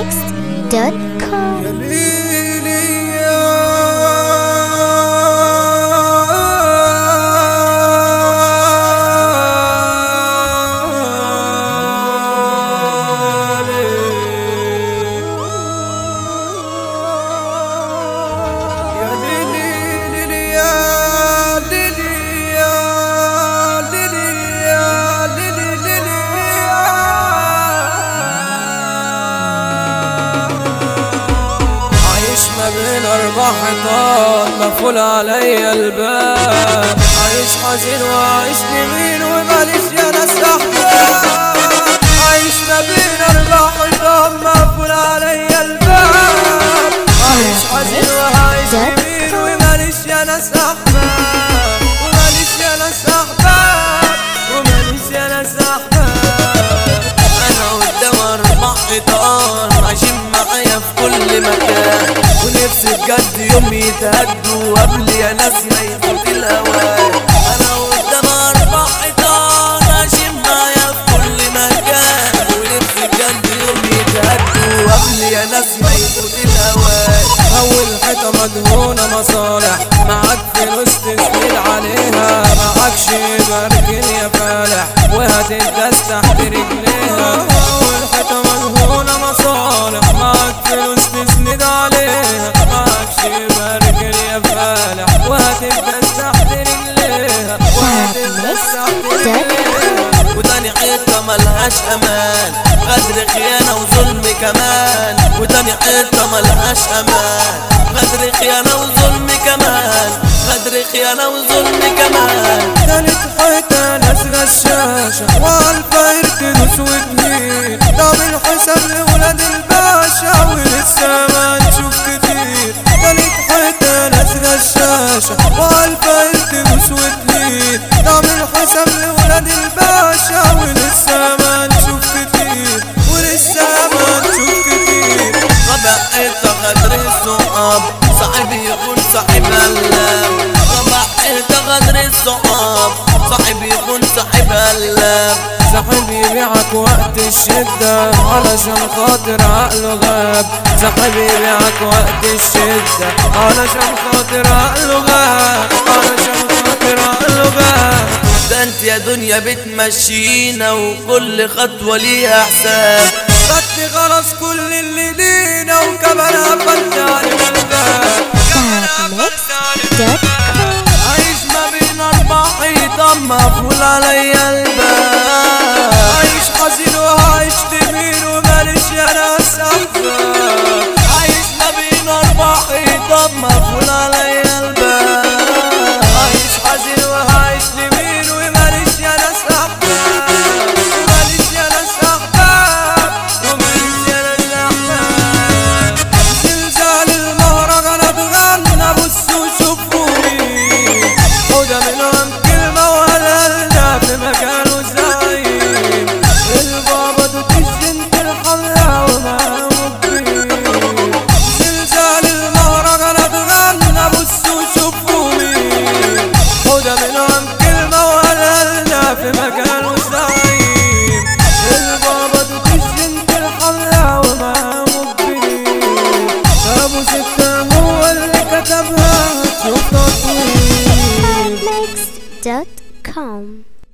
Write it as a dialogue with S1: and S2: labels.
S1: Mixed.com
S2: يا ليلي يا يا ليلي ليلي يا ليلي يا ليلي يا ليلي ليلي يا عايش ما بين اربع حيطان مقفول عليا الباب عايش حزين وعايش لمين وماليش يا ناس احباب عايش ما بين اربع حيطان مقفول عليا الباب عايش حزين وعايش لمين وماليش يا ناس احباب وماليش يا ناس احباب وماليش يا ناس احباب انا قدام اربع حيطان عايشين معايا في كل مكان ونفسي بجد يوم يتهدوا قبل يا ناس ما يفوت الاوان انا قدام اربع حيطان عايشين معايا في كل مكان ونفسي بجد يوم يتهدوا قبل يا ناس ما يفوت الاوان اول حيطه مدهونه مصالح معاك فلوس تسند عليها معاكش بركن يا فالح وهتدس تحت رجليها اول حيطه مدهونه مصالح معاك فلوس تسند عليها معاكش بركن يا فالح وهتدس تحت رجليها وهتدس تحت رجليها وتاني حيطة ملهاش أمان غدر خيانة وظلم كمان وتاني حيطة ملهاش أمان غدر خيانة وظلم كمان غدر خيانة وظلم كمان تالت حيطة ناس غشاشة والفاير تدوس وتهين طب الحساب لولاد الباشا ولسه ما نشوف كتير تالت حيطة ناس غشاشة والفاير تدوس وتهين طب الحساب لولاد الباشا ولسه ما نشوف كتير ولسه ما نشوف كتير ربع حيطة غدر الصحاب صاحب يكون صاحب هلام ربع حيطة غدر الصحاب صاحب يكون صاحب هلام صاحب يبيعك وقت الشدة علشان خاطر عقله غاب صاحب يبيعك وقت الشدة علشان خاطر عقله غاب علشان خاطر عقله غاب ده انت يا دنيا بتمشينا وكل خطوة ليها حساب خدت خلاص كل اللي لينا وكمان قفلت علينا الباب
S1: Mixed.com
S2: عايش ما بين اربع حيطان مقفول عليا الباب عايش حزين وعايش تمين وماليش يا ناس احباب عايش ما بين اربع حيطان مقفول عليا الباب عايش حزين وعايش تمين وماليش يا ناس احباب وماليش يا ناس احباب وماليش يا ناس احباب زلزال المهرجانات غنى بصوا شوفوني وده منهم كلمة ولا لنا في مكانه زعيم البابا دوت الجنت الحمراء وما مبين زلزال المهرجانات غنى بصوا شوفوني وده منهم كلمة ولا لنا في مكانه زعيم البابا دوت الجنت الحمراء وما مبين ابو ستة هو اللي كتبها شوف تصوير
S1: Mixed.com